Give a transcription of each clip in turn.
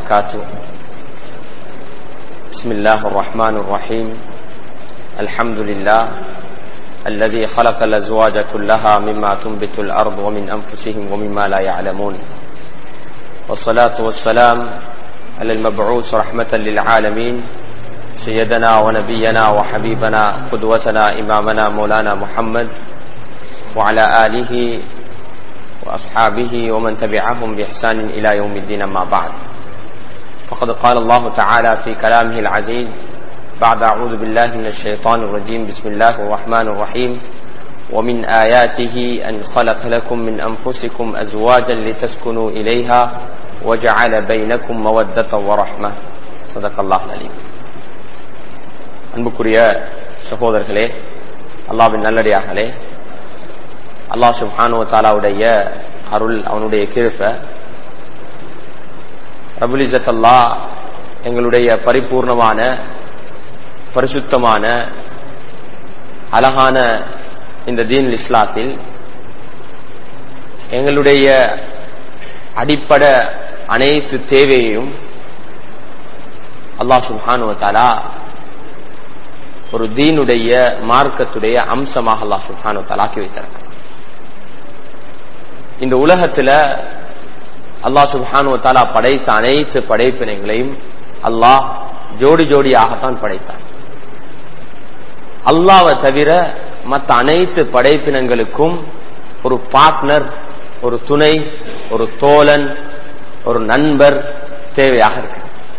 وبركاته بسم الله الرحمن الرحيم الحمد لله الذي خلق الأزواج كلها مما تنبت الأرض ومن أنفسهم ومما لا يعلمون والصلاة والسلام على المبعوث رحمة للعالمين سيدنا ونبينا وحبيبنا قدوتنا إمامنا مولانا محمد وعلى آله وأصحابه ومن تبعهم بإحسان إلى يوم الدين ما بعد فقد قال الله تعالى في كلامه العزيز بعد أعوذ بالله من الشيطان الرجيم بسم الله الرحمن الرحيم ومن آياته أن خلق لكم من أنفسكم أزواجا لتسكنوا إليها وجعل بينكم مودة ورحمة صدق الله العليم அன்புக்குரிய சகோதரர்களே அல்லாவின் நல்லடியார்களே அல்லாஹ் சுப்ஹானு தாலாவுடைய அருள் அவனுடைய கிருஃப ரபுலிசத் அல்லா எங்களுடைய பரிபூர்ணமான பரிசுத்தமான அழகான இந்த தீன் இஸ்லாத்தில் எங்களுடைய அடிப்பட அனைத்து தேவையையும் அல்லாஹ் சுப்ஹானு தாலா ஒரு தீனுடைய மார்க்கத்துடைய அம்சமாக அல்லாஹ் சுப்ஹானு தாலா ஆக்கி வைத்திருக்கிறார் இந்த உலகத்துல அல்லாஹ் சுப்ஹானு தாலா படைத்த அனைத்து படைப்பினங்களையும் அல்லாஹ் ஜோடி ஜோடியாகத்தான் படைத்தான் அல்லாவை தவிர மற்ற அனைத்து படைப்பினங்களுக்கும் ஒரு பார்ட்னர் ஒரு துணை ஒரு தோழன் ஒரு நண்பர் தேவையாக இருக்கு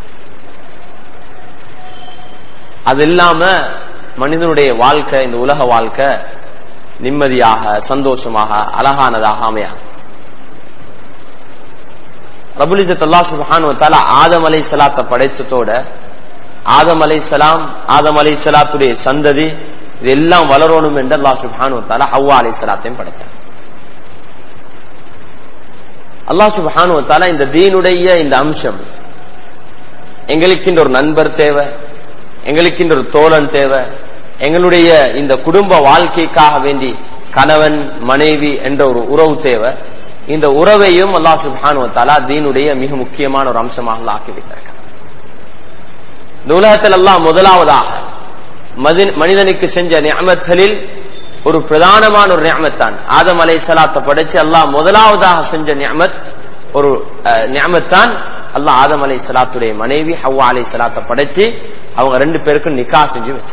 அது இல்லாம மனிதனுடைய வாழ்க்கை இந்த உலக வாழ்க்கை நிம்மதியாக சந்தோஷமாக அழகானதாக அமையாது ரபுலிசத் அல்லா சுபானுவத்தால ஆதம் அலை சலாத்தை படைச்சதோட ஆதம் அலை சலாம் ஆதம் அலை சலாத்துடைய சந்ததி இதெல்லாம் வளரணும் என்று அல்லா சுபானுவத்தால ஹவ்வா அலை சலாத்தையும் படைச்சார் அல்லா சுபானுவத்தால இந்த தீனுடைய இந்த அம்சம் எங்களுக்கு ஒரு நண்பர் தேவை எங்களுக்கு ஒரு தோழன் தேவை எங்களுடைய இந்த குடும்ப வாழ்க்கைக்காக வேண்டி கணவன் மனைவி என்ற ஒரு உறவு தேவை இந்த உறவையும் அல்லா சுபானுவத்தாலா தீனுடைய மிக முக்கியமான ஒரு அம்சமாக ஆக்கி வைத்திருக்கிறார் இந்த உலகத்தில் எல்லாம் முதலாவதாக மனிதனுக்கு செஞ்ச நியமத்தலில் ஒரு பிரதானமான ஒரு நியமத்தான் ஆதம் அலை சலாத்தை படைச்சு அல்லாஹ் முதலாவதாக செஞ்ச நியமத் ஒரு நியமத்தான் அல்லாஹ் ஆதம் அலை சலாத்துடைய மனைவி ஹவ்வா அலை சலாத்தை படைச்சு அவங்க ரெண்டு பேருக்கும் நிக்கா செஞ்சு வச்சு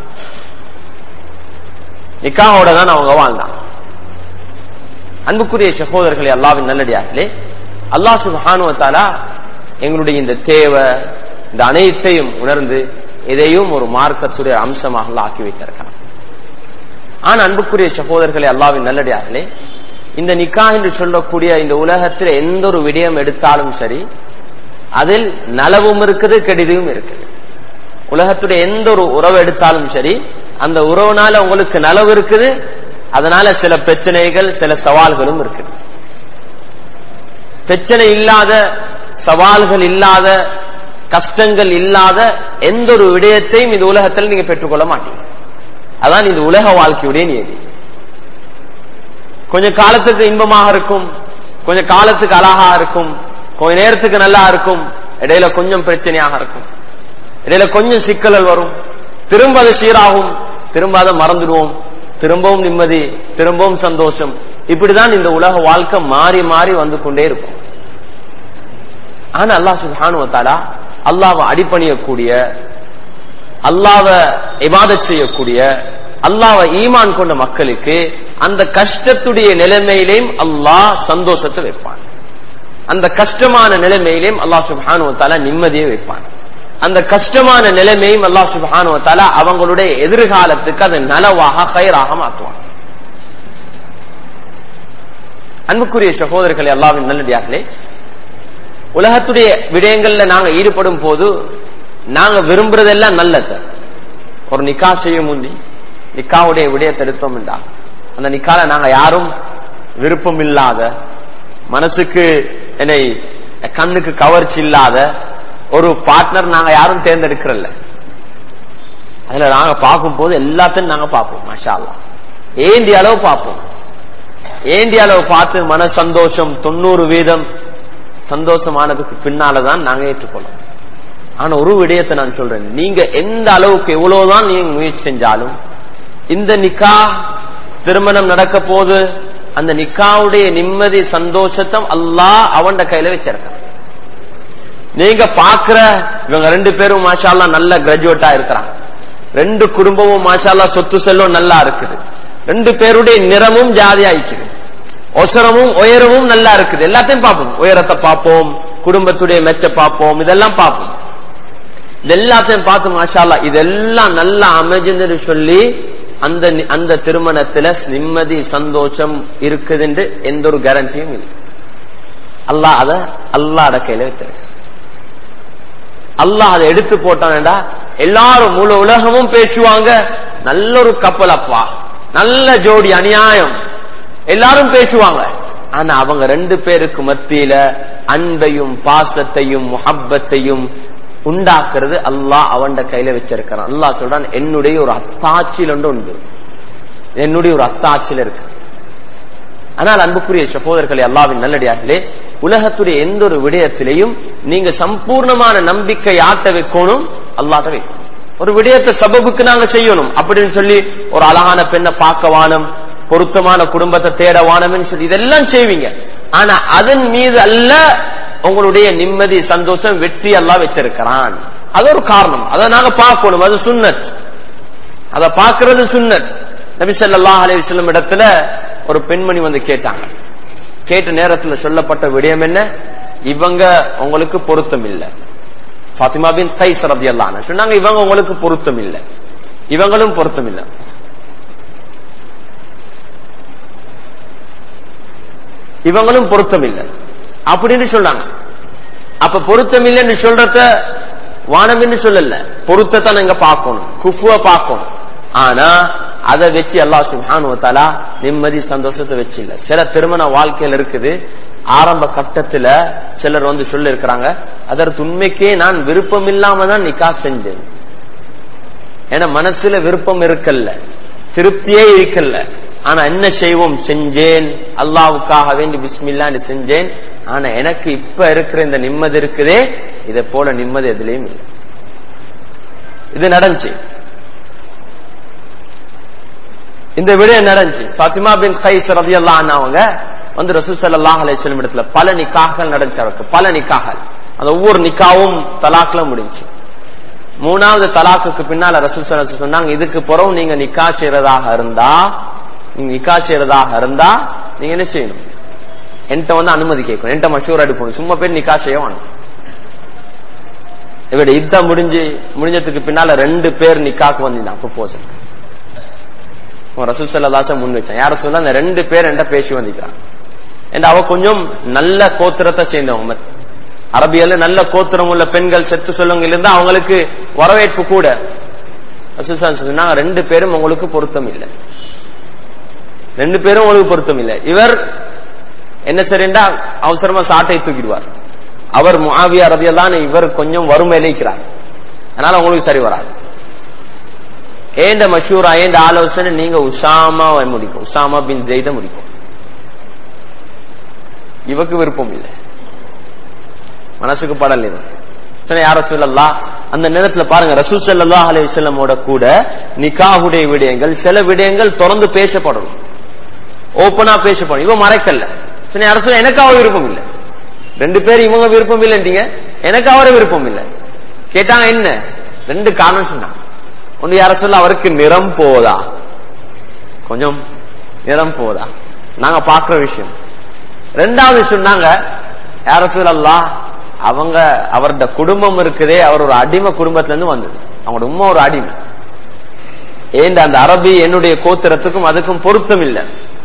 நிக்காவோட தான் அவங்க வாழ்ந்தாங்க அன்புக்குரிய சகோதரர்களே அல்லாவின் நல்லடியார்களே அல்லாஹ் சுபானுவத்தாலா எங்களுடைய இந்த தேவை இந்த அனைத்தையும் உணர்ந்து இதையும் ஒரு மார்க்கத்துடைய அம்சமாக ஆக்கி வைத்திருக்கிறார் ஆனா அன்புக்குரிய சகோதரர்களே அல்லாவின் நல்லடியார்களே இந்த நிக்கா என்று சொல்லக்கூடிய இந்த உலகத்தில் எந்த ஒரு விடயம் எடுத்தாலும் சரி அதில் நலவும் இருக்குது கெடுதியும் இருக்குது உலகத்துடைய எந்த ஒரு உறவு எடுத்தாலும் சரி அந்த உறவுனால உங்களுக்கு நலவு இருக்குது அதனால சில பிரச்சனைகள் சில சவால்களும் இருக்குது பிரச்சனை இல்லாத சவால்கள் இல்லாத கஷ்டங்கள் இல்லாத எந்த ஒரு விடயத்தையும் இந்த உலகத்தில் நீங்க பெற்றுக்கொள்ள மாட்டீங்க அதான் இந்த உலக வாழ்க்கையுடைய நியதி கொஞ்ச காலத்துக்கு இன்பமாக இருக்கும் கொஞ்ச காலத்துக்கு அழகா இருக்கும் கொஞ்ச நேரத்துக்கு நல்லா இருக்கும் இடையில கொஞ்சம் பிரச்சனையாக இருக்கும் இடையில கொஞ்சம் சிக்கல்கள் வரும் திரும்ப அது சீராகும் திரும்ப அதை மறந்துடுவோம் திரும்பவும் நிம்மதி திரும்பவும் சந்தோஷம் இப்படிதான் இந்த உலக வாழ்க்கை மாறி மாறி வந்து கொண்டே இருக்கும் ஆனா அல்லாஹ் சுபானுவத்தாலா அல்லாவை அடிப்பணியக்கூடிய அல்லாவ இபாதத் செய்யக்கூடிய அல்லாவை ஈமான் கொண்ட மக்களுக்கு அந்த கஷ்டத்துடைய நிலைமையிலையும் அல்லாஹ் சந்தோஷத்தை வைப்பான் அந்த கஷ்டமான நிலைமையிலையும் அல்லாஹ் சுபானுவத்தாலா நிம்மதியை வைப்பான் அந்த கஷ்டமான நிலைமையும் அல்லா சுபானுவத்தால அவங்களுடைய எதிர்காலத்துக்கு அது நலவாக கயிறாக மாற்றுவான் அன்புக்குரிய சகோதரர்களே அல்லாவின் நல்லடியார்களே உலகத்துடைய விடயங்கள்ல நாங்க ஈடுபடும் போது நாங்க விரும்புறதெல்லாம் நல்லது ஒரு நிக்கா செய்ய முந்தி நிக்காவுடைய விடயத்தை எடுத்தோம் என்றா அந்த நிக்கால நாங்க யாரும் விருப்பம் இல்லாத மனசுக்கு என்னை கண்ணுக்கு கவர்ச்சி இல்லாத ஒரு பார்ட்னர் நாங்க யாரும் தேர்ந்தெடுக்கிறல்ல அதுல நாங்க பார்க்கும் போது எல்லாத்தையும் நாங்க பார்ப்போம் மஷா ஏண்டி அளவு பார்ப்போம் ஏண்டி அளவு பார்த்து மன சந்தோஷம் தொண்ணூறு வீதம் சந்தோஷமானதுக்கு பின்னாலதான் நாங்க ஏற்றுக்கொள்ளோம் ஆனா ஒரு விடயத்தை நான் சொல்றேன் நீங்க எந்த அளவுக்கு எவ்வளவுதான் நீங்க முயற்சி செஞ்சாலும் இந்த நிக்கா திருமணம் நடக்க போது அந்த நிக்காவுடைய நிம்மதி சந்தோஷத்தை அல்லாஹ் அவன் கையில வச்சிருக்கான் நீங்க பாக்குற இவங்க ரெண்டு பேரும் மாஷால்லா நல்ல கிராஜுவேட்டா இருக்கிறாங்க ரெண்டு குடும்பமும் மாஷால்லா சொத்து செல்வம் நல்லா இருக்குது ரெண்டு பேருடைய நிறமும் ஜாதியா இருக்குது ஒசரமும் உயரமும் நல்லா இருக்குது எல்லாத்தையும் பார்ப்போம் உயரத்தை பார்ப்போம் குடும்பத்துடைய மெச்ச பார்ப்போம் இதெல்லாம் பார்ப்போம் இது எல்லாத்தையும் பார்த்து மாஷால்லா இதெல்லாம் நல்லா அமைஞ்சுன்னு சொல்லி அந்த அந்த திருமணத்துல நிம்மதி சந்தோஷம் இருக்குதுன்னு எந்த ஒரு கேரண்டியும் இல்லை அல்லாஹ் அத அல்லாட கையில வச்சிருக்க அல்லாஹ் அதை எடுத்து போட்டானடா எல்லாரும் முழு உலகமும் பேசுவாங்க நல்ல ஒரு கப்பல் அப்பா நல்ல ஜோடி அநியாயம் எல்லாரும் பேசுவாங்க ஆனா அவங்க ரெண்டு பேருக்கு மத்தியில அன்பையும் பாசத்தையும் முஹப்பத்தையும் உண்டாக்குறது அல்லாஹ் அவன் கையில வச்சிருக்கிறான் அல்லாஹ் சொல்றான் என்னுடைய ஒரு அத்தாட்சியில் ஒன்று உண்டு என்னுடைய ஒரு அத்தாட்சியில் இருக்கு ஆனால் அன்புக்குரிய சகோதரர்களே அல்லாவின் நல்லடியார்களே உலகத்துடைய எந்த ஒரு விடயத்திலையும் நீங்க சம்பூர்ணமான நம்பிக்கை ஆட்ட வைக்கணும் அல்லாட்ட வைக்கணும் ஒரு விடயத்தை சபபுக்கு நாங்க செய்யணும் அப்படின்னு சொல்லி ஒரு அழகான பெண்ணை பார்க்க வானம் பொருத்தமான குடும்பத்தை தேட வானம்னு சொல்லி இதெல்லாம் செய்வீங்க ஆனா அதன் மீது அல்ல உங்களுடைய நிம்மதி சந்தோஷம் வெற்றி எல்லாம் வச்சிருக்கிறான் அது ஒரு காரணம் அதை நாங்க பார்க்கணும் அது சுன்னத் அதை பார்க்கறது சுன்னத் நபி ஸல்லல்லாஹு அலைஹி வஸல்லம் இடத்துல ஒரு பெண்மணி வந்து கேட்டாங்க கேட்ட நேரத்துல சொல்லப்பட்ட விடயம் என்ன இவங்க உங்களுக்கு பொருத்தம் இல்ல ஃபாத்திமா பின் கைஸ் ரலியல்லாஹு அன்ஹா சொன்னாங்க இவங்க உங்களுக்கு பொருத்தம் இல்ல இவங்களும் பொருத்தம் இல்ல இவங்களும் பொருத்தம் இல்ல அப்படின்னு சொன்னாங்க அப்ப பொருத்தம் இல்லைன்னு சொல்றத வானம்னு சொல்லல பொருத்தத்தை நாங்க பார்க்கணும் குஃபுவ பார்க்கணும் ஆனா அதை வச்சு அல்லா சுஹானு தாலா நிம்மதி சந்தோஷத்தை வச்சு இல்ல சில திருமண வாழ்க்கையில் இருக்குது ஆரம்ப கட்டத்துல சிலர் வந்து சொல்லி இருக்கிறாங்க அதற்கு உண்மைக்கே நான் விருப்பம் இல்லாம தான் நிக்கா செஞ்சேன் ஏன்னா மனசுல விருப்பம் இருக்கல்ல திருப்தியே இருக்கல்ல ஆனா என்ன செய்வோம் செஞ்சேன் அல்லாவுக்காக வேண்டி பிஸ்மில்லான்னு செஞ்சேன் ஆனா எனக்கு இப்ப இருக்கிற இந்த நிம்மதி இருக்குதே இதை போல நிம்மதி எதுலயும் இல்லை இது நடந்துச்சு இந்த விடயம் நடந்துச்சு பாத்திமா பின் கைஸ் ரவி அவங்க வந்து ரசூல் சல்லாஹ் அலையம் இடத்துல பல நிக்காகள் நடந்துச்சு அவருக்கு பல நிக்காகள் அந்த ஒவ்வொரு நிக்காவும் தலாக்ல முடிஞ்சு மூணாவது தலாக்குக்கு பின்னால ரசூல் சல்லா சொன்னாங்க இதுக்கு பிறகு நீங்க நிக்கா செய்யறதாக இருந்தா நீங்க நிக்கா செய்யறதாக இருந்தா நீங்க என்ன செய்யணும் என்கிட்ட வந்து அனுமதி கேட்கணும் என்கிட்ட மஷூர் அடிக்கணும் சும்மா பேர் நிக்கா செய்ய வேணும் இவட யுத்தம் முடிஞ்சு முடிஞ்சதுக்கு பின்னால ரெண்டு பேர் நிக்காக்கு வந்திருந்தாங்க ப்ரொபோசல் ரசூல் சல்லாச முன் வச்சான் யார சொல்ல அந்த ரெண்டு பேர் என்கிட்ட பேசி வந்திக்கிறான் அவ கொஞ்சம் நல்ல கோத்திரத்தை சேர்ந்தவங்க அரபியல்ல நல்ல கோத்திரம் உள்ள பெண்கள் செத்து சொல்லுங்க இருந்தா அவங்களுக்கு வரவேற்பு கூட ரசூல் சொன்னாங்க ரெண்டு பேரும் உங்களுக்கு பொருத்தம் இல்லை ரெண்டு பேரும் உங்களுக்கு பொருத்தம் இல்லை இவர் என்ன சரிண்டா அவசரமா சாட்டை தூக்கிடுவார் அவர் முஆவியா ரதியெல்லாம் இவர் கொஞ்சம் வறுமையில இருக்கிறார் அதனால உங்களுக்கு சரி வராது ஏண்ட மஷூரா ஏண்ட ஆலோசனை நீங்க உசாமா முடிக்கும் உசாமா பின் ஜெய்த முடிக்கும் இவக்கு விருப்பம் இல்லை மனசுக்கு படல் இது சரி யார சொல்லலாம் அந்த நேரத்துல பாருங்க ரசூல் சல்லா அலிவல்லமோட கூட நிக்காஹுடைய விடயங்கள் சில விடயங்கள் தொடர்ந்து பேசப்படணும் ஓப்பனா பேசப்படும் இவன் மறைக்கல சரி யார சொல்ல எனக்கு அவ விருப்பம் இல்லை ரெண்டு பேர் இவங்க விருப்பம் இல்லைன்றீங்க எனக்கு அவரை விருப்பம் இல்லை கேட்டாங்க என்ன ரெண்டு காரணம் சொன்னாங்க ஒன்று யார சொல்ல அவருக்கு நிறம் போதா கொஞ்சம் நிறம் போதா நாங்க பாக்குற விஷயம் ரெண்டாவது சொன்னாங்க யார சொல்லலாம் அவங்க அவரோட குடும்பம் இருக்குதே அவர் ஒரு அடிமை குடும்பத்துல இருந்து வந்தது அவங்களோட உண்மை ஒரு அடிமை ஏண்ட அந்த அரபி என்னுடைய கோத்திரத்துக்கும் அதுக்கும் பொருத்தம் இல்லை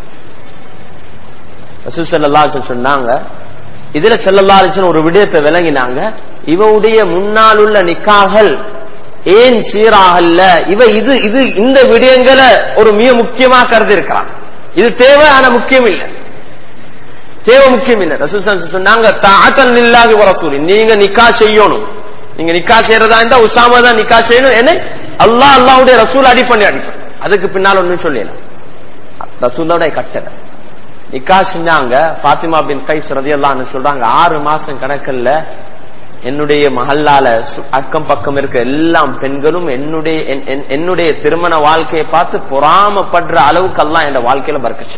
ரசூசல்லா சொன்னாங்க இதுல செல்லல்லா ஒரு விடயத்தை விளங்கினாங்க இவவுடைய முன்னால் உள்ள நிக்காகல் ஏன் சீராகல்ல இவ இது இது இந்த விடயங்களை ஒரு மிக முக்கியமா கருதி இருக்கிறான் இது தேவை ஆனா முக்கியம் இல்லை தேவை முக்கியம் இல்லை ரசூல் சொன்னாங்க தாத்தல் நில்லாகி வரத்தூரி நீங்க நிக்கா செய்யணும் நீங்க நிக்கா செய்யறதா இருந்தா உசாமா தான் நிக்கா செய்யணும் என்ன அல்லாஹ் அல்லாவுடைய ரசூல் அடிப்பண்ணி அடிப்பேன் அதுக்கு பின்னால் ஒன்னும் சொல்லலாம் ரசூலோட கட்டளை நிக்கா செஞ்சாங்க பாத்திமா பின் கைஸ் ரதியல்லான்னு சொல்றாங்க ஆறு மாசம் கணக்கல்ல என்னுடைய மஹல்லால சு- அக்கம் பக்கம் இருக்க எல்லாம் பெண்களும் என்னுடைய என்- என்- என்னுடைய திருமண வாழ்க்கையை பார்த்து பொறாமப்படுற அளவுக்கு அல்லாஹ் என் வாழ்க்கையில பறக்கச்சு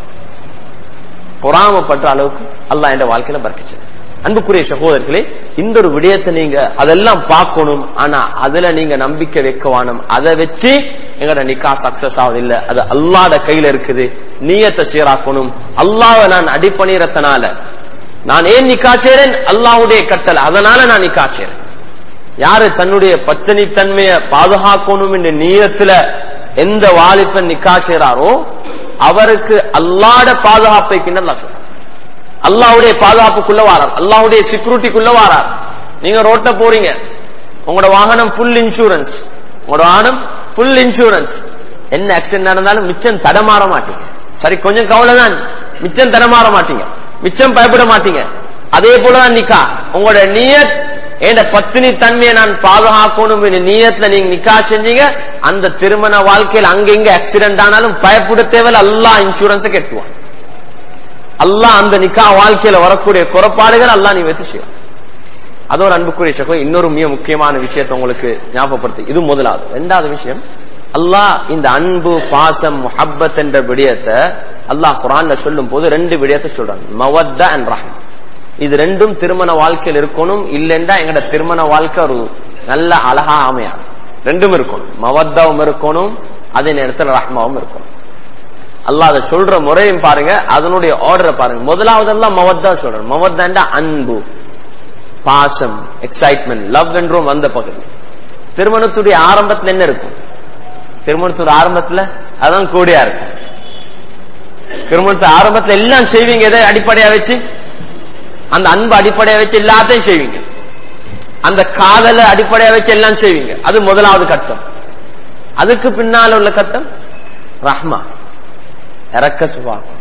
பொறாமப்படுற அளவுக்கு அல்லாஹ் என் வாழ்க்கையில பறக்கச்சு அன்புக்குரிய சகோதரர்களே இந்த ஒரு விடயத்தை நீங்க அதெல்லாம் பார்க்கணும் ஆனா அதுல நீங்க நம்பிக்கை வைக்க வேணும் அதை வச்சு எங்கட நிக்கா சக்சஸ் ஆகுது இல்ல அது அல்லாட கையில இருக்குது நீயத்தை சீராக்கணும் அல்லாஹ்வை நான் அடிப்பணிறதுனால நான் ஏன் நிக்கா செய்றேன் அல்லாஹ்வுடைய கட்டளை அதனால நான் நிக்கா செய்றேன் யாரு தன்னுடைய பச்சனி தன்மையை பாதுகாக்கணும் என்ற நீயத்துல எந்த வாலிபன் நிக்கா செய்றாரோ அவருக்கு அல்லாட பாதுகாப்பை கிண்ணல்லா சொல்றார் அல்லாஹ்வுடைய பாதுகாப்புக்குள்ள வாரார் அல்லாஹ்வுடைய செக்யூரிட்டிக்குள்ள வாரார் நீங்க ரோட்ல போறீங்க உங்களோட வாகனம் ஃபுல் இன்சூரன்ஸ் உங்களோட வாகனம் ஃபுல் இன்சூரன்ஸ் என்ன ஆக்சிடென்ட் நடந்தாலும் மிச்சம் தடமாற மாட்டீங்க சரி கொஞ்சம் கவலை தான் மிச்சம் தடமாற மாட்டீங்க மிச்சம் பயப்பட மாட்டீங்க அதே போலதான் நிக்கா உங்களோட நியத் என்ற பத்தினி தன்மையை நான் பாதுகாக்கணும் என்ற நியத்துல நீங்க நிக்கா செஞ்சீங்க அந்த திருமண வாழ்க்கையில் அங்கங்க ஆக்சிடென்ட் ஆனாலும் பயப்பட தேவையில்ல அல்லாஹ் இன்சூரன்ஸை கட்டுவான் அல்லாஹ் அந்த நிக்கா வாழ்க்கையில வரக்கூடிய குறைபாடுகள் அல்லாஹ் நீ வெற்றி செய்வான் அதோட அன்புக்குரிய சகோ இன்னொரு மிக முக்கியமான விஷயத்தை உங்களுக்கு ஞாபகப்படுத்து இது முதலாவது ரெண்டாவது விஷயம் அல்லாஹ் இந்த அன்பு பாசம் முஹப்பத் என்ற விடயத்தை அல்லாஹ் குரான்ல சொல்லும் போது ரெண்டு விடயத்தை சொல்றாங்க மவத்தா அண்ட் ரஹ்மா இது ரெண்டும் திருமண வாழ்க்கையில் இருக்கணும் இல்லைன்னா எங்கட திருமண வாழ்க்கை ஒரு நல்ல அழகா அமையாது ரெண்டும் இருக்கணும் மவத்தாவும் இருக்கணும் அதே நேரத்தில் ரஹ்மாவும் இருக்கணும் அல்லாஹ் அதை சொல்ற முறையும் பாருங்க அதனுடைய ஆர்டரை பாருங்க முதலாவது எல்லாம் மவத்தா சொல்றேன் மவத்தாண்டா அன்பு பாசம் எக்ஸைட்மெண்ட் லவ் என்றும் வந்த பகுதி திருமணத்துடைய ஆரம்பத்துல என்ன இருக்கும் திருமணத்துடைய ஆரம்பத்துல அதான் கூடியா இருக்கும் திருமணத்து ஆரம்பத்துல எல்லாம் செய்வீங்க எதை அடிப்படையா வச்சு அந்த அன்பு அடிப்படையா வச்சு எல்லாத்தையும் செய்வீங்க அந்த காதலை அடிப்படையா வச்சு எல்லாம் செய்வீங்க அது முதலாவது கட்டம் அதுக்கு பின்னால் உள்ள கட்டம் ரஹ்மா இறக்க சுபாவம்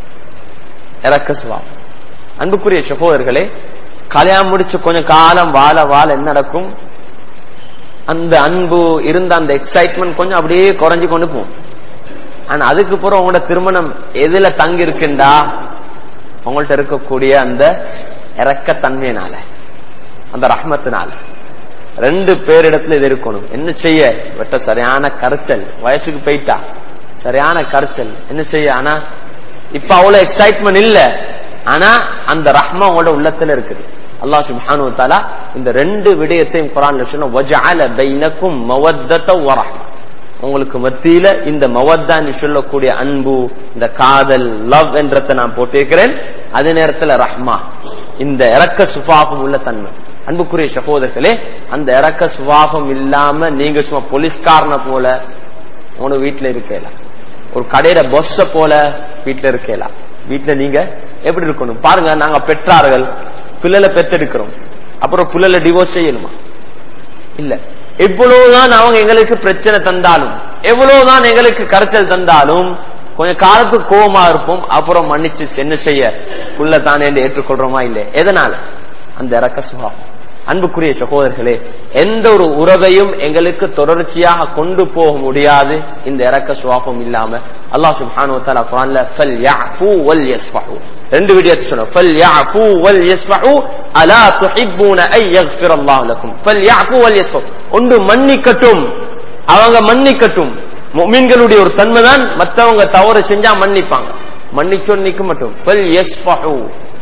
இறக்க சுபாவம் அன்புக்குரிய சகோதரர்களே கல்யாணம் முடிச்சு கொஞ்சம் காலம் வாழ வாழ என்ன நடக்கும் அந்த அன்பு இருந்த அந்த எக்ஸைட்மெண்ட் கொஞ்சம் அப்படியே குறைஞ்சு கொண்டு போகும் ஆனா அதுக்கு பிறகு உங்களோட திருமணம் எதுல தங்கி இருக்குண்டா உங்கள்ட்ட இருக்கக்கூடிய அந்த இறக்கத்தன்மையினால அந்த ரஹ்மத்தினால ரெண்டு பேரிடத்துல இது இருக்கணும் என்ன செய்ய வெட்ட சரியான கரைச்சல் வயசுக்கு போயிட்டா சரியான கரைச்சல் என்ன செய்ய ஆனா இப்ப அவ்வளவு எக்ஸைட்மெண்ட் இல்ல ஆனா அந்த ரஹ்மா உங்களோட உள்ளத்துல இருக்குது அல்லாஹ் சுப்ஹானு வ தஆலா இந்த ரெண்டு விடயத்தையும் குர்ஆன்ல சொன்ன வஜஅல பைனக்கும் மவத்தத வ ரஹ்மா உங்களுக்கு மத்தியில இந்த மவத்தான்னு சொல்லக்கூடிய அன்பு இந்த காதல் லவ் என்றதை நான் போட்டிருக்கிறேன் அதே நேரத்துல ரஹ்மா இந்த இறக்க சுபாவம் உள்ள தன்மை அன்புக்குரிய சகோதரர்களே அந்த இறக்க சுபாவம் இல்லாம நீங்க சும்மா போலீஸ்காரனை போல உங்க வீட்டுல இருக்கலாம் ஒரு கடையில பொஸ்ஸ போல வீட்டுல இருக்கலாம் வீட்டுல நீங்க எப்படி இருக்கணும் பாருங்க நாங்க பெற்றார்கள் பிள்ளைல பெத்தெடுக்கிறோம் அப்புறம் பிள்ளைல டிவோர்ஸ் செய்யணுமா இல்ல எவ்வளவுதான் அவங்க எங்களுக்கு பிரச்சனை தந்தாலும் எவ்வளவுதான் எங்களுக்கு கரைச்சல் தந்தாலும் கொஞ்ச காலத்துக்கு கோபமா இருப்போம் அப்புறம் மன்னிச்சு என்ன செய்ய புள்ள தானே என்று ஏற்றுக்கொள்றோமா இல்லை எதனால அந்த இறக்க சுபாவம் அன்புக்குரிய சகோதரர்களே எந்த ஒரு உறவையும் எங்களுக்கு தொடர்ச்சியாக கொண்டு போக முடியாது இந்த இறக்க சுவாபம் இல்லாம அல்லாஹ் சுப்ஹானஹு வ தஆலா குர்ஆன்ல ஃபல் யஃபு வல் யஸ்ஃபஹு ரெண்டு விடயத்தை சொன்னோம் ஃபல் யஃபு வல் யஸ்ஃபஹு அலா துஹிப்பூன ஐ யக்ஃபிர அல்லாஹ் லக்கும் ஃபல் யஃபு வல் யஸ்ஃபஹு ஒன்று மன்னிக்கட்டும் அவங்க மன்னிக்கட்டும் முஃமின்களுடைய ஒரு தன்மை தான் மத்தவங்க தவறு செஞ்சா மன்னிப்பாங்க மன்னிச்சோன்னு நிக்க மாட்டோம் ஃபல் யஸ்ஃபஹு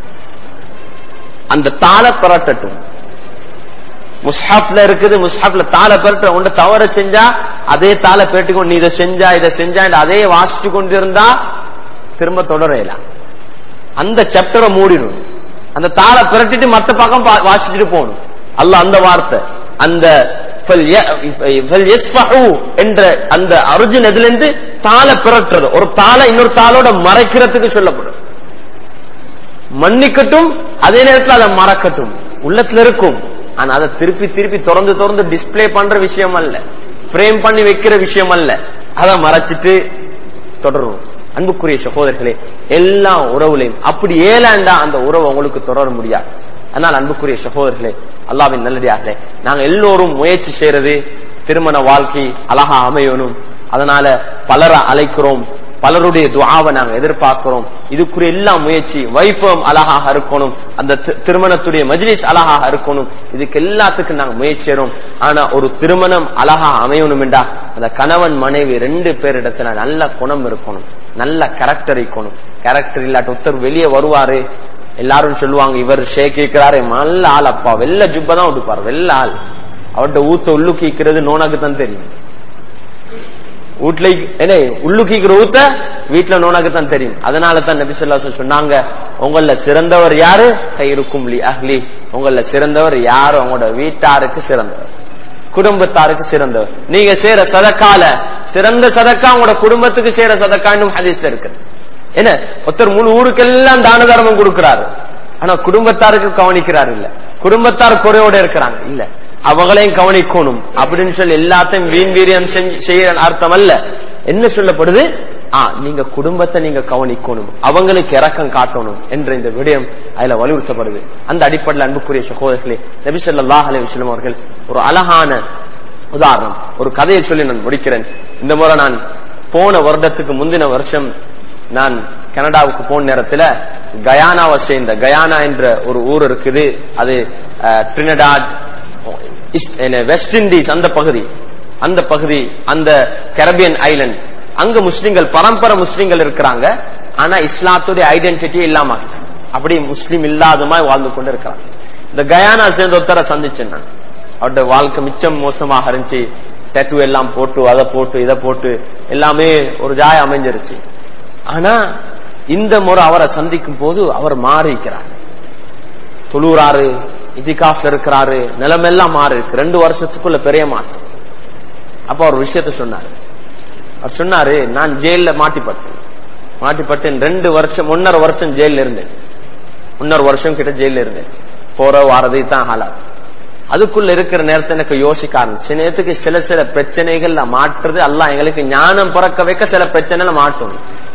அந்த தாள பரட்டட்டும் முஸ்ஹாப்ல இருக்குது முஸ்ஹாப்ல தாள பெருட்ட உண்ட தவறு செஞ்சா அதே தாள பேட்டுக்கொண்டு நீ இதை செஞ்சா இதை செஞ்சா அதே வாசிச்சு கொண்டிருந்தா திரும்ப தொடரலாம் அந்த சாப்டரை மூடிடும் அந்த தாளை பிரட்டிட்டு மத்த பக்கம் பா- வாசிச்சுட்டு போகணும் அல்லாஹ் அந்த வார்த்தை அந்த فَلْيَ- فَلْيَسْفَحُوا என்ற அந்த அர்ஜுன் இதுல இருந்து தாளை பிறட்டுறது ஒரு தாளை இன்னொரு தாளோட மறைக்கிறதுக்கு சொல்லப்படும் மன்னிக்கட்டும் அதே நேரத்தில் அதை மறக்கட்டும் உள்ளத்துல இருக்கும் ஆனா அதை திருப்பி திருப்பி திறந்து திறந்து டிஸ்ப்ளே பண்ற விஷயம் அல்ல ஃப்ரேம் பண்ணி வைக்கிற விஷயம் அல்ல அதை மறைச்சிட்டு தொடரும் அன்புக்குரிய சகோதரர்களே எல்லா உறவுலையும் அப்படி ஏலாண்டா அந்த உறவு உங்களுக்கு தொடர முடியாது அதனால் அன்புக்குரிய சகோதரர்களே அல்லாவின் நல்லடியார்களே நாங்க எல்லோரும் முயற்சி செய்யறது திருமண வாழ்க்கை அழகா அமையணும் அதனால பலரை அழைக்கிறோம் பலருடைய துவாவை நாங்க எதிர்பார்க்கிறோம் இதுக்குரிய எல்லா முயற்சி வைபவம் அழகாக இருக்கணும் அந்த தி- திருமணத்துடைய மஜ்லிஸ் அழகாக இருக்கணும் இதுக்கு எல்லாத்துக்கும் நாங்க முயற்சி செய்றோம் ஆனா ஒரு திருமணம் அழகா அமையணும் என்றா அந்த கணவன் மனைவி ரெண்டு பேரிடத்துல நல்ல குணம் இருக்கணும் நல்ல கேரக்டர் இருக்கணும் கேரக்டர் இல்லாட்ட ஒருத்தர் வெளியே வருவாரு எல்லாரும் சொல்லுவாங்க இவர் ஷேக் இருக்கிறாரு நல்ல ஆள் அப்பா வெள்ள ஜுப்பை தான் விட்டுப்பாரு வெள்ள ஆள் அவர்கிட்ட ஊத்த உள்ளுக்கிக்கிறது நோனாக்கு தான் தெரியும் வீட்டுல என்ன உள்ளுக்கிக்கிற ஊத்த வீட்டுல நோனாக்கு தான் தெரியும் அதனால தான் நபி ஸல்லல்லாஹு அலைஹி வஸல்லம் சொன்னாங்க உங்கள சிறந்தவர் யாரு இருக்கும் லி அஹ்லி உங்கள சிறந்தவர் யாரு உங்களோட வீட்டாருக்கு சிறந்தவர் குடும்பத்தாருக்கு சிறந்தவர் நீங்க சேர சதக்கால சிறந்த சதக்கா உங்களோட குடும்பத்துக்கு சேர சதக்கான்னு ஹதீஸ்ல இருக்கு என்ன ஒருத்தர் முழு ஊருக்கெல்லாம் தான தர்மம் கொடுக்கிறாரு ஆனா குடும்பத்தாருக்கு கவனிக்கிறார் இல்ல குடும்பத்தார் குறையோட இருக்கிறாங்க இல்ல அவங்களையும் கவனிக்கணும் அப்படின்னு சொல்லி எல்லாத்தையும் வீண் வீரியம் செஞ்சு- செய்ய அர்த்தம் அல்ல என்ன சொல்லப்படுது ஆ நீங்க குடும்பத்தை நீங்க கவனிக்கணும் அவங்களுக்கு இரக்கம் காட்டணும் என்ற இந்த விடயம் அதுல வலியுறுத்தப்படுது அந்த அடிப்படையில் அன்புக்குரிய சகோதரர்களே நபி ஸல்லல்லாஹு அலைஹி வஸல்லம் அவர்கள் ஒரு அழகான உதாரணம் ஒரு கதையை சொல்லி நான் முடிக்கிறேன் இந்த முறை நான் போன வருடத்துக்கு முந்தின வருஷம் நான் கனடாவுக்கு போன நேரத்துல கயானாவை சேர்ந்த கயானா என்ற ஒரு ஊர் இருக்குது அது அஹ், ட்ரினடாட் இஸ்ட்- என்ன, வெஸ்ட் இண்டீஸ் அந்த பகுதி அந்த பகுதி அந்த கரபியன் ஐலண்ட் அங்க முஸ்லிம்கள் பரம்பரை முஸ்லிம்கள் இருக்கிறாங்க ஆனா இஸ்லாத்துடைய ஐடென்டிட்டி இல்லாம ஆக்கிட்டாங்க. அப்படி முஸ்லிம் இல்லாதமாய் வாழ்ந்து கொண்டு இருக்கிறாங்க இந்த கயானா சேர்ந்த ஒருத்தரை சந்திச்சேன் நான் அவருடைய வாழ்க்கை மிச்சம் மோசமாக இருந்துச்சு டேட்டு எல்லாம் போட்டு அதை போட்டு இதை போட்டு எல்லாமே ஒரு ஜாய அமைஞ்சிருச்சு ஆனா இந்த முறை அவரை சந்திக்கும் போது அவர் மாறிக்கிறார் தொழுறாரு இதிகாஃப்ல இருக்கிறாரு நிலமெல்லாம் மாறி இருக்கு ரெண்டு வருஷத்துக்குள்ள பெரிய மாற்றம் அப்ப அவர் விஷயத்த சொன்னாரு அவர் சொன்னாரு நான் ஜெயில மாட்டிப்பட்டேன் மாட்டிப்பட்டேன் ரெண்டு வருஷம் ஒன்னரை வருஷம் ஜெயில இருந்தேன் ஒன்னரை வருஷம் கிட்ட ஜெயில இருந்தேன் போற வாரதை தான் ஹாலாத் அதுக்குள்ள இருக்கிற நேரத்தை எனக்கு யோசிக்க ஆரம்பிச்சு நேரத்துக்கு சில சில பிரச்சனைகள்ல மாற்றுறது அல்லாஹ் எங்களுக்கு ஞானம் பிறக்க வைக்க சில பிரச்சனைல மாட்டும்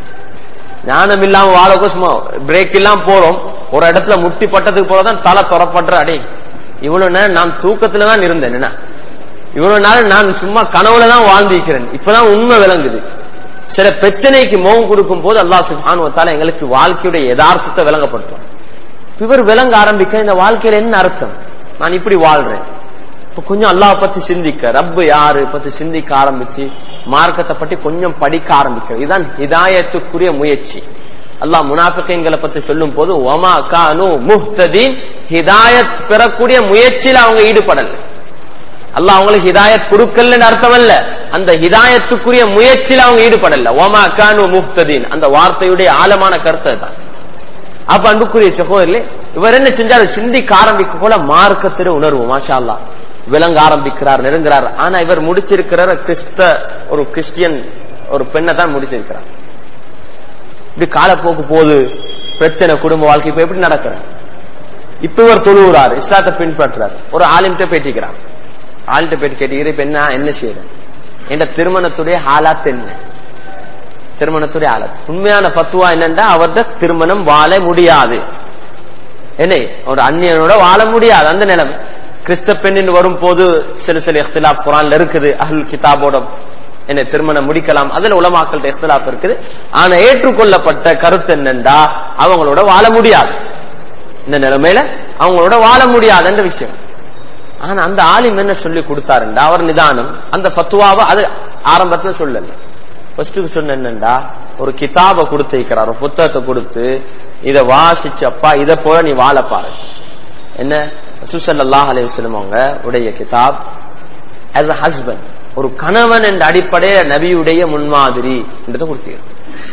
ஞானம் இல்லாம வாழக்கோ சும்மா பிரேக் இல்லாம போறோம் ஒரு இடத்துல முட்டி பட்டதுக்கு போலதான் தலை துறப்படுற அடே இவ்வளவு நேரம் நான் தூக்கத்துல தான் இருந்தேன் என்ன இவ்வளவு நாள் நான் சும்மா கனவுல தான் வாழ்ந்திருக்கிறேன் இப்பதான் உண்மை விளங்குது சில பிரச்சனைக்கு முகம் கொடுக்கும் போது அல்லாஹ் சுப்ஹானு வ தஆலா எங்களுக்கு வாழ்க்கையுடைய யதார்த்தத்தை விளங்கப்படுத்தும் இவர் விளங்க ஆரம்பிக்க இந்த வாழ்க்கையில என்ன அர்த்தம் நான் இப்படி வாழ்றேன் இப்ப கொஞ்சம் அல்லாஹ் பத்தி சிந்திக்க ரப்பு யாரு பத்தி சிந்திக்க ஆரம்பிச்சு மார்க்கத்தை பத்தி கொஞ்சம் படிக்க ஆரம்பிக்க இதுதான் ஹிதாயத்துக்குரிய முயற்சி அல்லாஹ் முனாஃபிகீன்களை பத்தி சொல்லும் போது ஒமா கானு முஹ்ததீன் ஹிதாயத் பெறக்கூடிய முயற்சியில அவங்க ஈடுபடல அல்லாஹ் அவங்களுக்கு ஹிதாயத் கொடுக்கலன்னு அர்த்தம் அல்ல அந்த ஹிதாயத்துக்குரிய முயற்சியில அவங்க ஈடுபடல ஒமா கானு முஹ்ததீன் அந்த வார்த்தையுடைய ஆழமான கருத்து தான் அப்ப அன்புக்குரிய சகோதரர்களே இவர் என்ன செஞ்சாரு சிந்திக்க ஆரம்பிக்க போல மார்க்கத்திட உணர்வு மாஷா அல்லாஹ் விளங்க ஆரம்பிக்கிறார் நெருங்குறார் ஆனா இவர் முடிச்சிருக்கிறார் கிறிஸ்த ஒரு கிறிஸ்டியன் ஒரு பெண்ணை தான் முடிச்சிருக்கிறார் இப்படி காலப்போக்கு போது பிரச்சனை குடும்ப வாழ்க்கை இப்ப எப்படி நடக்கிற இப்ப இவர் தொழுகிறார் இஸ்லாத்தை பின்பற்றுறார் ஒரு ஆலிம்கிட்ட பேட்டிக்கிறார் ஆள்கிட்ட பேட்டி கேட்டுக்கிற இப்ப என்ன என்ன செய்யற என்ற திருமணத்துடைய ஹாலாத் என்ன திருமணத்துடைய ஆலத் உண்மையான பத்துவா என்னன்னா அவர்த திருமணம் வாழ முடியாது என்ன ஒரு அந்நியனோட வாழ முடியாது அந்த நிலைமை கிறிஸ்த பெண்ணின் வரும் போது சில சில இஃப்திலாப் குரான்ல இருக்குது அஹ்ல் கிதாபோட என்ன திருமணம் முடிக்கலாம் அதுல உலமாக்கள்ட்ட இஃப்திலாப் இருக்குது ஆனா ஏற்றுக்கொள்ளப்பட்ட கருத்து என்னண்டா அவங்களோட வாழ முடியாது இந்த நிலைமையில அவங்களோட வாழ முடியாதுன்ற விஷயம் ஆனா அந்த ஆலிம் என்ன சொல்லி கொடுத்தாருண்டா அவர் நிதானம் அந்த ஃபத்துவாவை அது ஆரம்பத்துல சொல்லல ஃபர்ஸ்ட் சொன்ன என்னண்டா ஒரு கிதாபை கொடுத்து வைக்கிறார் ஒரு புத்தகத்தை கொடுத்து இத வாசிச்சு அப்பா இத போல நீ வாழ பாரு என்ன சுசல்லாஹ் அலைஹி வஸல்லம் அவங்க உடைய கிதாப் as a husband ஒரு கணவன் என்ற அடிப்படையில நபியுடைய முன்மாதிரி என்றதை கொடுத்தீங்க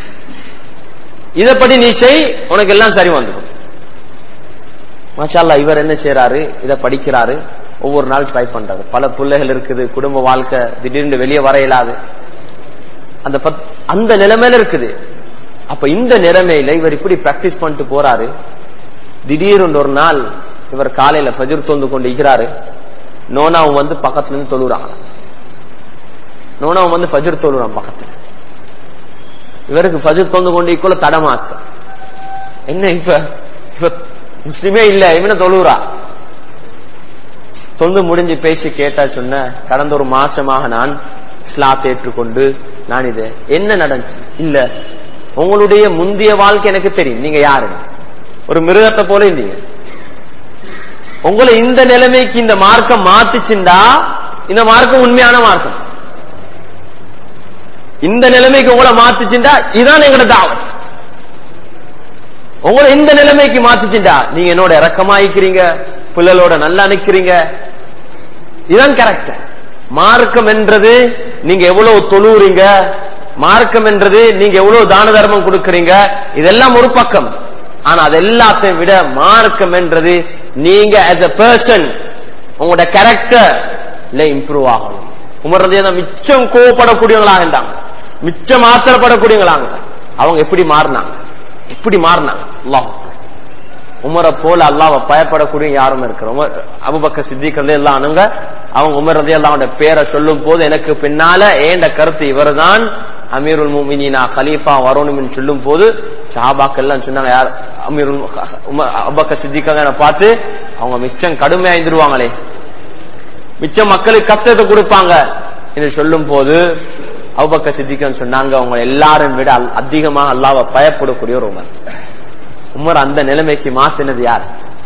இதப்படி நீ செய் உனக்கு எல்லாம் சரி வந்துடும் மாஷா இவர் என்ன செய்யறாரு இத படிக்கிறாரு ஒவ்வொரு நாள் ட்ரை பண்றாரு பல பிள்ளைகள் இருக்குது குடும்ப வாழ்க்கை திடீர்னு வெளியே வர இயலாது அந்த பத்- அந்த நிலைமையில இருக்குது அப்ப இந்த நிலைமையில இவர் இப்படி பிராக்டிஸ் பண்ணிட்டு போறாரு திடீர்னு ஒரு நாள் இவர் காலையில ஃபஜ்ர் தொந்து கொண்டு இருக்கிறாரு நோனாவும் வந்து பக்கத்துல இருந்து தொழுறாங்க நோனாவும் வந்து ஃபஜ்ர் தொழுறான் பக்கத்துல இவருக்கு ஃபஜ்ர் தொந்து கொண்டு இக்குள்ள தடமாத்து என்ன இப்ப இப்ப முஸ்லிமே இல்ல இவன தொழுறா தொந்து முடிஞ்சு பேசி கேட்டா சொன்ன கடந்த ஒரு மாசமாக நான் இஸ்லாத்தை ஏற்றுக்கொண்டு நான் இது என்ன நடந்துச்சு இல்ல உங்களுடைய முந்தைய வாழ்க்கை எனக்கு தெரியும் நீங்க யாரு ஒரு மிருகத்தை போல இருந்தீங்க உங்களை இந்த நிலைமைக்கு இந்த மார்க்கம் மாத்துச்சுண்டா இந்த மார்க்கம் உண்மையான மார்க்கம் இந்த நிலைமைக்கு உங்களை மாத்துச்சுண்டா இதுதான் எங்களோட தாவத் உங்களை இந்த நிலைமைக்கு மாத்துச்சுண்டா நீங்க என்னோட இறக்கமாயிக்கிறீங்க பிள்ளைகளோட நல்லா நிக்கிறீங்க இதுதான் கரெக்ட் மார்க்கம் என்றது நீங்க எவ்வளவு தொழுறீங்க மார்க்கம் என்றது நீங்க எவ்வளவு தான தர்மம் கொடுக்கறீங்க இதெல்லாம் ஒரு பக்கம் ஆனா அது எல்லாத்தையும் விட மார்க்கம் என்றது நீங்க as a person உங்களோட கேரக்டர்ல இம்ப்ரூவ் ஆகணும் உமர்றதே மிச்சம் கோவப்படக்கூடியவங்களாக இருந்தாங்க மிச்சம் ஆத்திரப்படக்கூடியவங்களாங்க அவங்க எப்படி மாறினாங்க எப்படி மாறினாங்க அல்லாஹ் உமரை போல அல்லாவை பயப்படக்கூடிய யாரும் இருக்கிற உமர் அபுபக்க சித்திக்கிறதே எல்லாம் அணுங்க அவங்க உமர் ரதி அல்லாவோட பேரை சொல்லும் போது எனக்கு பின்னால ஏண்ட கருத்து இவர்தான் அமீருல் மூமினா கலீஃபா வரணும்னு சொல்லும் போது ஷாபாக்கள் எல்லாம் சொன்னாங்க யார் அமீருல் அபக்க சித்திக்க பார்த்து அவங்க மிச்சம் கடுமையா இருந்துருவாங்களே மிச்சம் மக்களுக்கு கஷ்டத்தை கொடுப்பாங்க என்று சொல்லும் போது அவுபக்க சித்திக்கன்னு சொன்னாங்க அவங்க எல்லாரும் விட அதிகமாக அல்லாவை பயப்படக்கூடிய ஒரு உமர் உமர் அந்த நிலைமைக்கு மாத்தினது யார்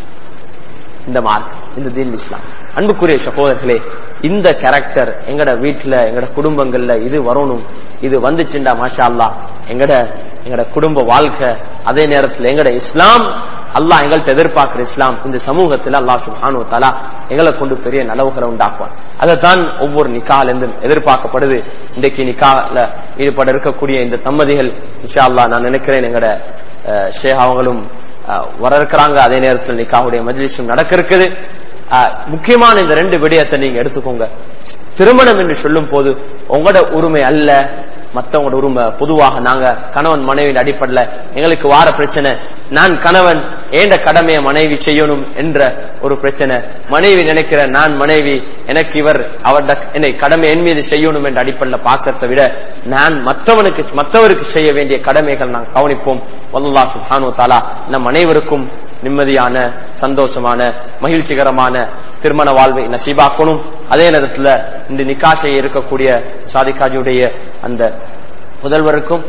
இந்த மார்க் இந்த தீன் இஸ்லாம் அன்புக்குரிய சகோதரர்களே இந்த கேரக்டர் எங்கட வீட்டுல எங்கட குடும்பங்கள்ல இது வரணும் இது வந்துச்சுண்டா மாஷா அல்லா எங்கட எங்கட குடும்ப வாழ்க்கை அதே நேரத்தில் எங்கட இஸ்லாம் அல்லாஹ் எங்கள்கிட்ட எதிர்பார்க்கிற இஸ்லாம் இந்த சமூகத்தில் அல்லாஹ் சுஹானு தலா எங்களை கொண்டு பெரிய நலவுகளை உண்டாக்குவான் அதைத்தான் ஒவ்வொரு நிக்கால இருந்து எதிர்பார்க்கப்படுது இன்றைக்கு நிக்கால ஈடுபட இருக்கக்கூடிய இந்த தம்பதிகள் இன்ஷா அல்லா நான் நினைக்கிறேன் எங்கட ஷேக் அவங்களும் வர இருக்கிறாங்க அதே நேரத்தில் நிக்காவுடைய மஜ்லிஸும் நடக்க இருக்குது முக்கியமான இந்த ரெண்டு விடயத்தை நீங்க எடுத்துக்கோங்க திருமணம் என்று சொல்லும் போது உங்களோட உரிமை அல்ல மத்தவங்களோட உரிமை பொதுவாக நாங்க கணவன் மனைவியின் அடிப்படையில் எங்களுக்கு வார பிரச்சனை நான் கணவன் ஏண்ட கடமையை மனைவி செய்யணும் என்ற ஒரு பிரச்சனை மனைவி நினைக்கிற நான் மனைவி எனக்கு இவர் அவருடைய என்னை கடமை என் மீது செய்யணும் என்ற அடிப்படையில் பார்க்கறதை விட நான் மற்றவனுக்கு மற்றவருக்கு செய்ய வேண்டிய கடமைகள் நான் கவனிப்போம் வல்லா சுஹானு தாலா நம் அனைவருக்கும் நிம்மதியான சந்தோஷமான மகிழ்ச்சிகரமான திருமண வாழ்வை நசீபாக்கணும் அதே நேரத்தில் இந்த நிக்காசை இருக்கக்கூடிய சாதிகாஜியுடைய அந்த முதல்வருக்கும்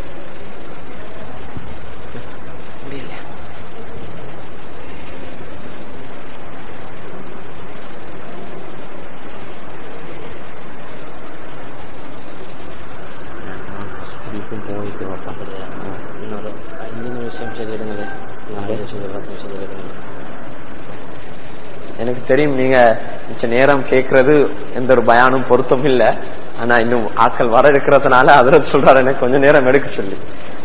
இன்னொரு அஞ்சு நிமிஷம் சொல்லிடுங்களேன் நாலு நிமிஷம் பத்து நிமிஷம் சொல்லிடுங்க எனக்கு தெரியும் நீங்க மிச்ச நேரம் கேட்கறது எந்த ஒரு பயானும் பொருத்தம் இல்ல ஆனா இன்னும் ஆட்கள் வர இருக்கிறதுனால அதுல சொல்றாரு எனக்கு கொஞ்சம் நேரம் எடுக்க சொல்லி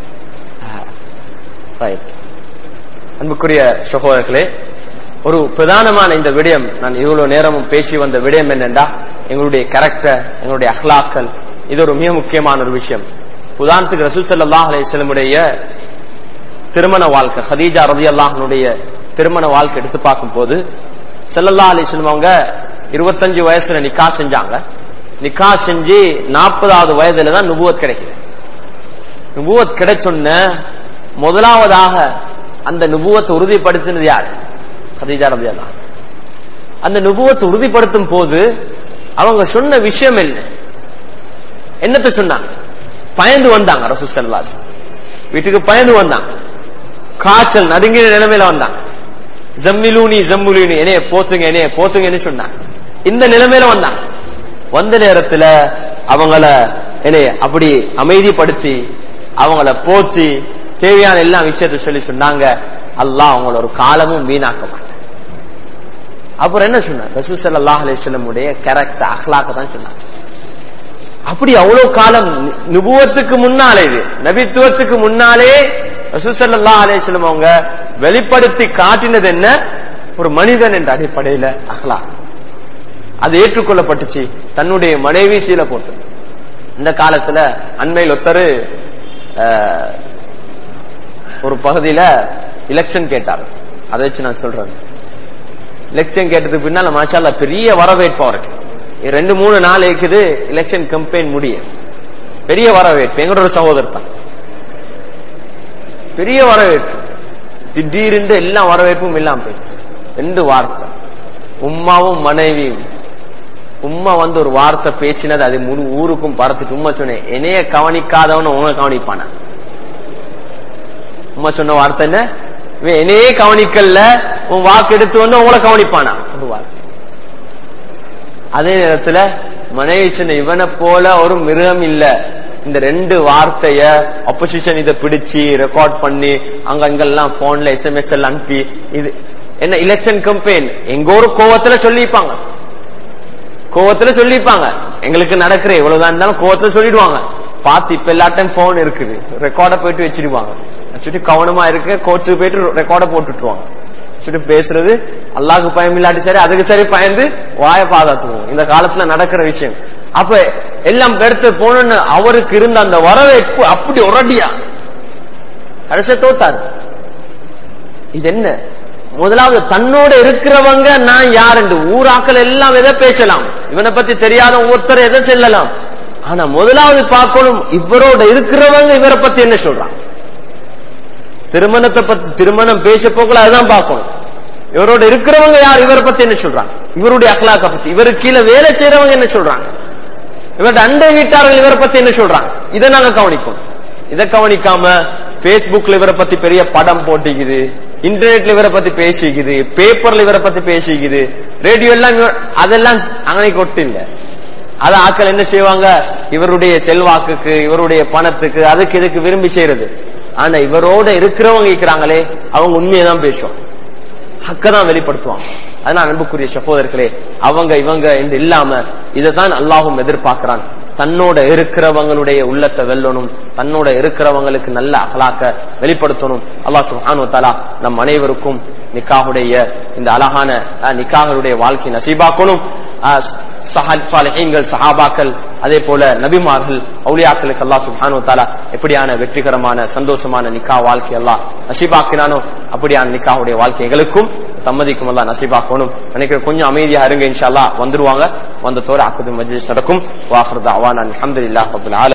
அன்புக்குரிய சகோதரர்களே ஒரு பிரதானமான இந்த விடயம் நான் இவ்வளவு நேரமும் பேசி வந்த விடயம் என்னென்றா எங்களுடைய கேரக்டர் எங்களுடைய அஹ்லாக்கள் இது ஒரு மிக முக்கியமான ஒரு விஷயம் உதாரணத்துக்கு ரசூல் சல்லா அலிஸ்லமுடைய திருமண வாழ்க்கை ஹதீஜா ரதி அல்லாஹனுடைய திருமண வாழ்க்கை எடுத்து பார்க்கும் போது செல்லல்லா அலிஸ்லம் அவங்க இருபத்தஞ்சு வயசுல நிக்கா செஞ்சாங்க நிக்கா செஞ்சு நாற்பதாவது வயதுல தான் நுபுவத் கிடைக்குது நுபுவத் கிடைச்சொன்ன முதலாவதாக அந்த நுபுவத்தை உறுதிப்படுத்தினது யார் ஹதீஜா ரதி அல்லாஹ் அந்த நுபுவத்தை உறுதிப்படுத்தும் போது அவங்க சொன்ன விஷயம் என்ன என்னத்தை சொன்னாங்க பயந்து வந்தாங்க ரசூசல்லா வீட்டுக்கு பயந்து வந்தாங்க காய்ச்சல் நடுங்கின நிலைமையில வந்தாங்க ஜம்மிலூனி ஜம்முலூனி என்னைய போத்துங்க என்னைய போத்துங்கன்னு சொன்னாங்க இந்த நிலைமையில வந்தாங்க வந்த நேரத்துல அவங்கள என்னைய அப்படி அமைதிப்படுத்தி அவங்கள போத்தி தேவையான எல்லா விஷயத்த சொல்லி சொன்னாங்க அல்லாஹ் அவங்கள ஒரு காலமும் வீணாக்க மாட்டாங்க அப்புறம் என்ன சொன்னாங்க ரசூசல் அல்லாஹ் அலிஸ்லமுடைய கேரக்டர் அஹ்லாக்க தான் சொன்னாங்க அப்படி அவ்வளவு காலம் நுபுவத்துக்கு முன்னாலே இது நபித்துவத்துக்கு முன்னாலே ரசூசல்லா அலேஸ்லம் அவங்க வெளிப்படுத்தி காட்டினது என்ன ஒரு மனிதன் என்ற அடிப்படையில அஹ்லா அது ஏற்றுக்கொள்ளப்பட்டுச்சு தன்னுடைய மனைவி சீல போட்டு இந்த காலத்துல அண்மையில் ஒருத்தர் ஒரு பகுதியில எலெக்ஷன் கேட்டார் அதை வச்சு நான் சொல்றேன் எலெக்ஷன் கேட்டதுக்கு பின்னால மாஷால்லா பெரிய வரவேற்பு அவருக்கு ரெண்டு மூணு நாள் இருக்குது எலெக்ஷன் கம்பெயின் முடிய பெரிய வரவேற்பு எங்களோட சகோதரர் தான் பெரிய வரவேற்பு திடீரென்று எல்லாம் வரவேற்பும் இல்லாம போயிடுச்சு ரெண்டு வார்த்தை உம்மாவும் மனைவியும் உம்மா வந்து ஒரு வார்த்தை பேசினது அது முழு ஊருக்கும் பறத்துட்டு உம்மா சொன்னேன் என்னைய கவனிக்காதவன உங்களை கவனிப்பானா உம்மா சொன்ன வார்த்தை என்ன இவன் என்னையே கவனிக்கல உன் வாக்கு எடுத்து வந்து உங்களை கவனிப்பானா ஒரு வார்த்தை அதே நேரத்துல மனைவி சொன்ன இவனை போல ஒரு மிருகம் இல்ல இந்த ரெண்டு வார்த்தைய அப்போசிஷன் இதை பிடிச்சு ரெக்கார்ட் பண்ணி அங்க அங்கெல்லாம் போன்ல எஸ்எம்எஸ் எல்லாம் அனுப்பி இது என்ன எலெக்ஷன் கம்பெயின் எங்க ஒரு கோவத்துல சொல்லிப்பாங்க கோவத்துல சொல்லிப்பாங்க எங்களுக்கு நடக்கிற எவ்வளவுதான் இருந்தாலும் கோவத்துல சொல்லிடுவாங்க பார்த்து இப்ப எல்லா டைம் போன் இருக்குது ரெக்கார்ட போயிட்டு வச்சிருவாங்க வச்சுட்டு கவனமா இருக்கு கோர்ட்ஸுக்கு போயிட்டு ரெக்கார்ட போட்டுட்டுருவாங்க வச்சுட்டு பேசுறது அல்லாஹ்க்கு பயம் இல்லாட்டி சரி அதுக்கு சரி பயந்து வாய பாதுகாத்துவோம் இந்த காலத்துல நடக்கிற விஷயம் அப்ப எல்லாம் எடுத்து போனோன்னு அவருக்கு இருந்த அந்த வரவேற்பு அப்படி உரடியா கடைசியா தோத்தாரு இது என்ன முதலாவது தன்னோட இருக்கிறவங்க நான் யார் என்று ஊராக்கள் எல்லாம் எதை பேசலாம் இவனை பத்தி தெரியாத ஒருத்தர் எதை செல்லலாம் ஆனா முதலாவது பார்க்கணும் இவரோட இருக்கிறவங்க இவரை பத்தி என்ன சொல்றாங்க திருமணத்தை பத்தி திருமணம் பேச போகல அதுதான் பார்க்கணும் இவரோட இருக்கிறவங்க யார் இவரை பத்தி என்ன சொல்றாங்க இவருடைய அகலாக்க பத்தி இவருக்கு கீழே வேலை செய்யறவங்க என்ன சொல்றாங்க இவருடைய அண்டை வீட்டார்கள் இவரை பத்தி என்ன சொல்றாங்க இதை நாங்க கவனிக்கணும் இதை கவனிக்காம பேஸ்புக்ல இவரை பத்தி பெரிய படம் போட்டிக்குது இன்டர்நெட்ல இவரை பத்தி பேசிக்குது பேப்பர்ல இவரை பத்தி பேசிக்குது ரேடியோ எல்லாம் இவர்- அதெல்லாம் அங்கனை கொட்டு இல்ல அத ஆக்கள் என்ன செய்வாங்க இவருடைய செல்வாக்குக்கு இவருடைய பணத்துக்கு அதுக்கு இதுக்கு விரும்பி செய்யறது ஆனா இவரோட இருக்கிறவங்க இருக்கிறாங்களே அவங்க உண்மையை தான் பேசுவாங்க ஹக்கதான் வெளிப்படுத்துவாங்க அதனால அன்புக்குரிய சகோதரர்களே அவங்க இவங்க என்று இல்லாம இதைதான் அல்லாஹும் எதிர்பார்க்கிறான் தன்னோட இருக்கிறவங்களுடைய உள்ளத்தை வெல்லணும் தன்னோட இருக்கிறவங்களுக்கு நல்ல அகலாக்க வெளிப்படுத்தணும் அல்லாஹ் சுப்ஹானஹு வ தஆலா நம் அனைவருக்கும் நிக்காஹுடைய இந்த அழகான அஹ், நிக்காஹுடைய வாழ்க்கை நசீபாக்கணும் அஹ், சஹா- சாலிஹீன்கள் சஹாபாக்கள் அதே போல நபிமார்கள் அவுலியாக்களுக்கு அல்லாஹ் சுப்ஹானஹு வ தஆலா எப்படியான வெற்றிகரமான சந்தோஷமான நிக்கா வாழ்க்கை அல்லாஹ் நசீபாக்கினானோ அப்படியான நிக்காவுடைய வாழ்க்கை எங்களுக்கும் தம்மதிக்கும் அல்லாஹ் நசீபாக்கணும் நினைக்கிறேன் கொஞ்சம் அமைதியா இருங்க இன்ஷா அல்லாஹ் வந்துருவாங்க வந்த தோற அக்குது மஜ்லிஸ் நடக்கும் வாஹர் தாவான் அல்ஹம்துலில்லாஹ் ரப்பில் ஆலமீன்